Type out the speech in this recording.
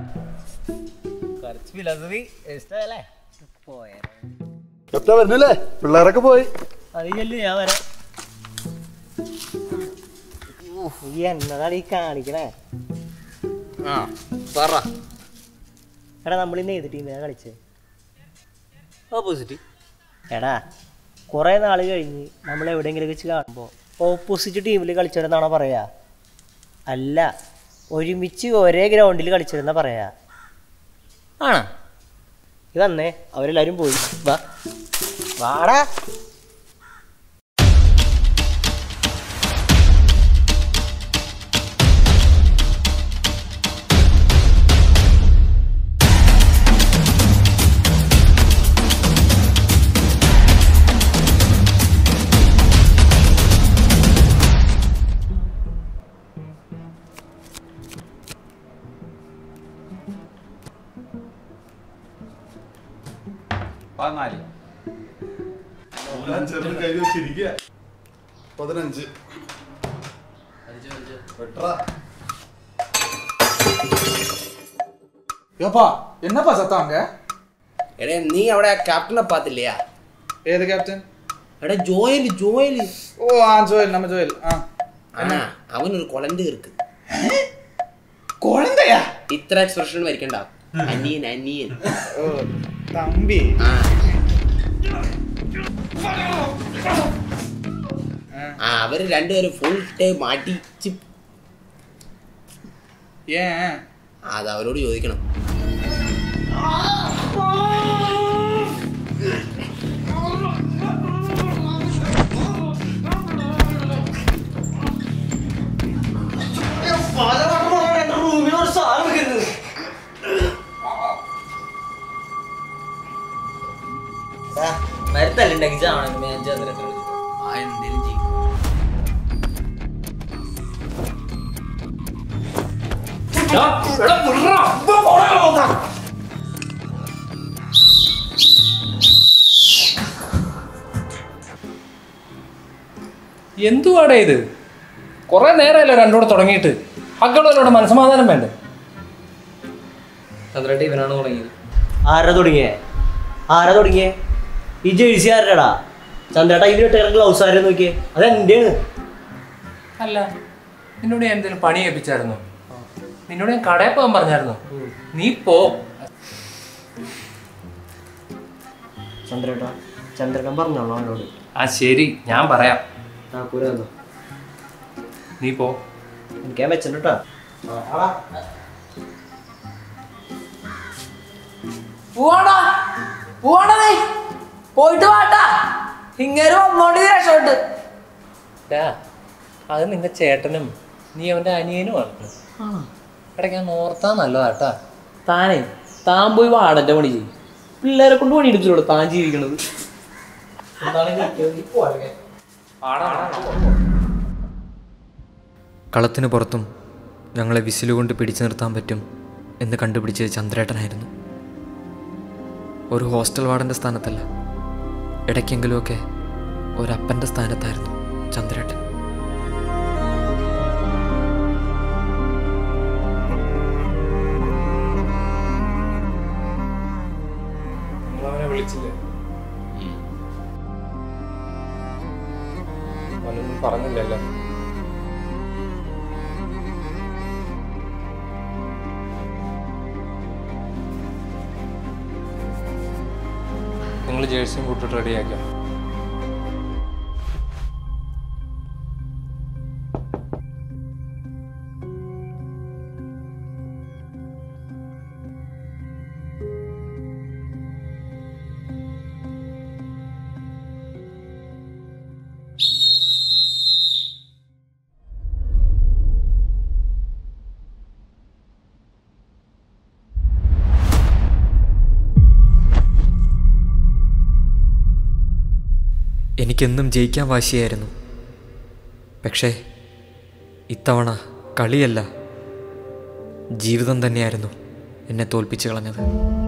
കുറച്ച് ഫിലോസഫി ഇഷ്ടമല്ലേ പോയാ എപ്പോഴാ വരുന്നില്ലേ പിള്ളേരൊക്കെ പോയി അത് ചെല്ലു ഞാൻ വരാം ഈ എന്നതാണ് ഈ കാണിക്കണേ ആ പറ എടാ നമ്മളിന്ന് ഏത് ടീമിനാ കളിച്ചേ ഓപ്പോസിറ്റ് എടാ കുറേ നാൾ കഴിഞ്ഞ് നമ്മൾ എവിടെയെങ്കിലും വെച്ച് കാണുമ്പോൾ ഓപ്പോസിറ്റ് ടീമിൽ കളിച്ചവരെന്നാണോ പറയാ അല്ല ഒരുമിച്ച് ഒരേ ഗ്രൗണ്ടിൽ കളിച്ചവരെന്നാ പറയാ ആണോ ഇത് വന്നേ അവരെല്ലാവരും പോയി വാ വാടാ പതിനാല് പതിനഞ്ച് വെട്രാ. ஏப்பா என்னப்பா சத்தாங்க എടേ നീ അവിടെ ക്യാപ്റ്റനെ പാത്തില്ലയാ ஏது கேப்டன் എടാ ജോയൽ ജോയൽ ஓ ஆ ஜோயல் நம்ம ஜோயல் ஆ ആ അവനൊരു കൊളണ്ട് ഇருக்கு குழந்தையா ഇത്ര എക്സ്പ്രഷൻ വരിക്കണ്ട അനിയൻ അനിയൻ ஓ தம்பி ആ ആ അവര് രണ്ടുപേരും ഫുൾ ടൈം അടിച്ച് ஏன் അത് അവരോട് ചോദിക്കണം മരുത്തല്ലുണ്ടെങ്കിൽ ചാവണം മാച്ച് അതിനകത്ത് ആ എന്തേലും ചെയ്യും എന്തുവാടേ ഇത് കുറെ നേരമല്ലോ രണ്ടോടെ തുടങ്ങിയിട്ട് മക്കളോട് മനസ്സമാധാനം വേണ്ടേ ചന്ദ്രേട്ട ഇവനാണ് തുടങ്ങിയത് ആരാ തുടങ്ങിയേ ആരാ തുടങ്ങിയേ ഈ ജേഴ്സി ആരുടെടാ ചന്ദ്രേട്ടാ ഇതിലിട്ട് ഗ്ലൗസ് ആരെ നോക്കിയേ അത് എന്റെയാണ് അല്ല നിന്നോട് ഞാൻ എന്തെങ്കിലും പണി ഏൽപ്പിച്ചായിരുന്നോ നിന്നോട് ഞാൻ കടയിൽ പോകാൻ പറഞ്ഞായിരുന്നോ നീ പോ ചന്ദ്രേട്ടാ ചന്ദ്രേട്ടൻ പറഞ്ഞോളൂ അവനോട് ആ ശരി ഞാൻ പറയാം താക്കൂര തന്നോ നീ പോ എനിക്കാൻ വെച്ചിട്ടാ പോവാടാ പോവാടാ നീ പോയിട്ട് വാട്ടാ ഇങ്ങനെ വന്നോണ്ട് നീ രക്ഷപ്പെട്ട് ഡാ, അത് നിന്റെ ചേട്ടനും നീ അവന്റെ അനിയനുമാണ് ഇടയ്ക്ക് ഞാൻ ഓർത്താ നല്ലതാട്ടാ താനേ താൻ പോയി വാടന്റെ പണി ചെയ്യും പിള്ളേരെ കൊണ്ട് പണി എടുത്തിട്ടുള്ളൂ താൻ ജീവിക്കണത് കളത്തിന് പുറത്തും ഞങ്ങളെ വിസിലുകൊണ്ട് പിടിച്ചു നിർത്താൻ പറ്റും എന്ന് കണ്ടുപിടിച്ചത് ചന്ദ്രേട്ടനായിരുന്നു ഒരു ഹോസ്റ്റൽ വാർഡൻ്റെ സ്ഥാനത്തല്ല ഇടയ്ക്കെങ്കിലുമൊക്കെ ഒരപ്പൻ്റെ സ്ഥാനത്തായിരുന്നു ചന്ദ്രേട്ടൻ നിങ്ങളവനെ വിളിച്ചില്ലേ അവനൊന്നും പറഞ്ഞില്ലല്ലോ നിങ്ങൾ ജേഴ്സിയും കൂട്ടിട്ട് റെഡിയാക്കാം എനിക്കെന്നും ജയിക്കാൻ വാശിയായിരുന്നു പക്ഷേ ഇത്തവണ കളിയല്ല ജീവിതം തന്നെയായിരുന്നു എന്നെ തോൽപ്പിച്ചു കളഞ്ഞത്